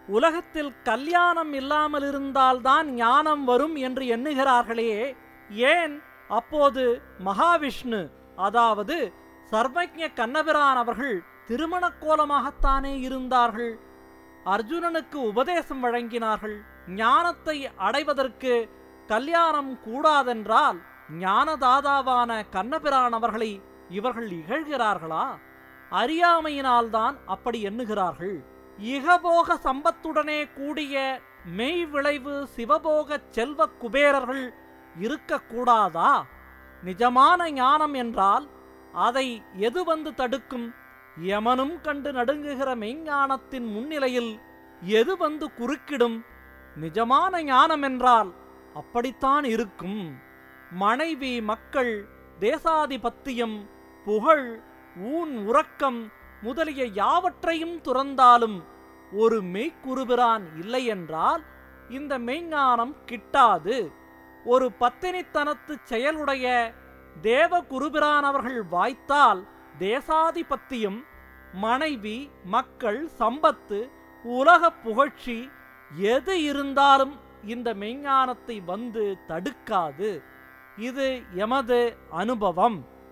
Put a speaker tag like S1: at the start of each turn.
S1: உலகத்தில் கல்யாணம் இல்லாமல் இருந்தால்தான் ஞானம் வரும் என்று எண்ணுகிறார்களே ஏன் அப்போது மகாவிஷ்ணு அதாவது சர்வஜ கண்ணபிரான் அவர்கள் திருமண கோலமாகத்தானே இருந்தார்கள் அர்ஜுனனுக்கு உபதேசம் வழங்கினார்கள் ஞானத்தை அடைவதற்கு கல்யாணம் கூடாதென்றால் ஞானதாதாவான கண்ணபிரான் அவர்களை இவர்கள் இகழ்கிறார்களா அறியாமையினால்தான் அப்படி எண்ணுகிறார்கள் இகபோக சம்பத்துடனே கூடிய மெய் விளைவு சிவபோக செல்வ குபேரர்கள் இருக்கக்கூடாதா நிஜமான ஞானம் என்றால் அதை எது வந்து தடுக்கும் யமனும் கண்டு நடுங்குகிற மெய்ஞானத்தின் முன்னிலையில் எது வந்து குறுக்கிடும் நிஜமான ஞானம் என்றால் அப்படித்தான் இருக்கும் மனைவி மக்கள் தேசாதிபத்தியம் புகழ் ஊன் உறக்கம் முதலிய யாவற்றையும் துறந்தாலும் ஒரு மெய்க்குருபிரான் இல்லையென்றால் இந்த மெய்ஞானம் கிட்டாது ஒரு பத்தினித்தனத்து செயலுடைய தேவ குருபிரான் அவர்கள் வாய்த்தால் தேசாதிபத்தியம் மனைவி மக்கள் சம்பத்து உலக புகழ்ச்சி எது இருந்தாலும் இந்த மெய்ஞானத்தை வந்து தடுக்காது இது எமது அனுபவம்